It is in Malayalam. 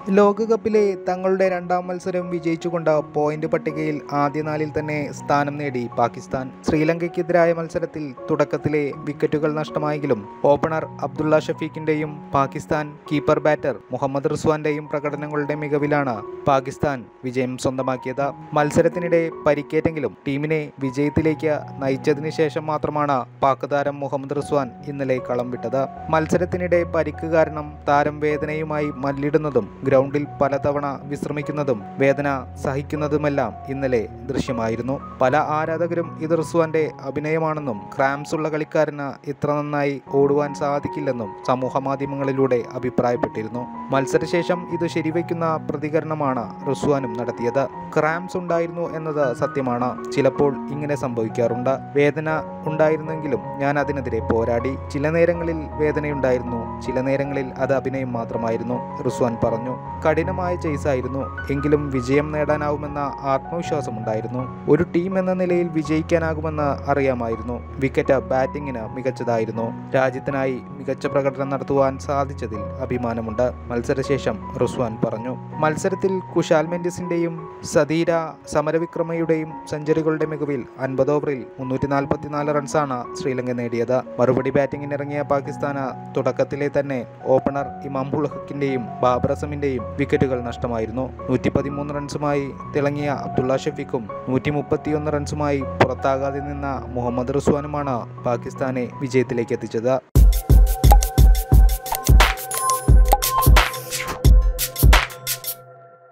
ലോകകപ്പിലെ തങ്ങളുടെ രണ്ടാം മത്സരം വിജയിച്ചുകൊണ്ട് പോയിന്റ് പട്ടികയിൽ ആദ്യ നാലിൽ തന്നെ സ്ഥാനം നേടി പാകിസ്ഥാൻ ശ്രീലങ്കയ്ക്കെതിരായ മത്സരത്തിൽ തുടക്കത്തിലെ വിക്കറ്റുകൾ നഷ്ടമായെങ്കിലും ഓപ്പണർ അബ്ദുള്ള ഷഫീഖിന്റെയും പാകിസ്ഥാൻ കീപ്പർ ബാറ്റർ മുഹമ്മദ് റിസ്വാന്റെയും പ്രകടനങ്ങളുടെ മികവിലാണ് പാകിസ്ഥാൻ വിജയം സ്വന്തമാക്കിയത് മത്സരത്തിനിടെ പരിക്കേറ്റെങ്കിലും ടീമിനെ വിജയത്തിലേക്ക് നയിച്ചതിന് ശേഷം മാത്രമാണ് പാക് താരം മുഹമ്മദ് റിസ്വാൻ ഇന്നലെ കളം വിട്ടത് മത്സരത്തിനിടെ പരിക്ക് കാരണം താരം വേദനയുമായി മല്ലിടുന്നതും ഗ്രൗണ്ടിൽ പലതവണ വിശ്രമിക്കുന്നതും വേദന സഹിക്കുന്നതുമെല്ലാം ഇന്നലെ ദൃശ്യമായിരുന്നു പല ആരാധകരും ഇത് റിസ്വാന്റെ അഭിനയമാണെന്നും ക്രാംസ് ഉള്ള കളിക്കാരന് ഇത്ര നന്നായി ഓടുവാൻ സാധിക്കില്ലെന്നും സമൂഹ മാധ്യമങ്ങളിലൂടെ അഭിപ്രായപ്പെട്ടിരുന്നു മത്സരശേഷം ഇത് ശരിവയ്ക്കുന്ന പ്രതികരണമാണ് റിസ്വാനും നടത്തിയത് ക്രാംസ് ഉണ്ടായിരുന്നു എന്നത് സത്യമാണ് ചിലപ്പോൾ ഇങ്ങനെ സംഭവിക്കാറുണ്ട് വേദന ഉണ്ടായിരുന്നെങ്കിലും ഞാൻ അതിനെതിരെ പോരാടി ചില നേരങ്ങളിൽ വേദനയുണ്ടായിരുന്നു ചില നേരങ്ങളിൽ അത് അഭിനയം മാത്രമായിരുന്നു റിസ്വാൻ പറഞ്ഞു കഠിനമായ ചേസായിരുന്നു എങ്കിലും വിജയം നേടാനാവുമെന്ന ആത്മവിശ്വാസമുണ്ടായിരുന്നു ഒരു ടീം എന്ന നിലയിൽ വിജയിക്കാനാകുമെന്ന് അറിയാമായിരുന്നു വിക്കറ്റ് ബാറ്റിങ്ങിന് മികച്ചതായിരുന്നു രാജ്യത്തിനായി മികച്ച പ്രകടനം നടത്തുവാൻ സാധിച്ചതിൽ അഭിമാനമുണ്ട് മത്സരശേഷം റിസ്വാൻ പറഞ്ഞു മത്സരത്തിൽ കുശാൽ മെൻഡിസിന്റെയും സദീര സമരവിക്രമയുടെയും സെഞ്ചുറികളുടെ മികവിൽ അൻപത് ഓവറിൽ മുന്നൂറ്റി നാൽപ്പത്തിനാല് റൺസാണ് ശ്രീലങ്ക നേടിയത് മറുപടി ബാറ്റിംഗിനിറങ്ങിയ പാകിസ്ഥാന് തുടക്കത്തിലെ തന്നെ ഓപ്പണർ ഇമാം ഉൾ ഹക്കിന്റെയും ബാബർ അസമിന്റെയും വിക്കറ്റുകൾ നഷ്ടമായിരുന്നു നൂറ്റി പതിമൂന്ന് റൺസുമായി തിളങ്ങിയ അബ്ദുള്ള ഷഫീഖും നൂറ്റി മുപ്പത്തിയൊന്ന് റൺസുമായി പുറത്താകാതെ നിന്ന മുഹമ്മദ് റിസ്വാനുമാണ് പാകിസ്ഥാനെ വിജയത്തിലേക്ക് എത്തിച്ചത്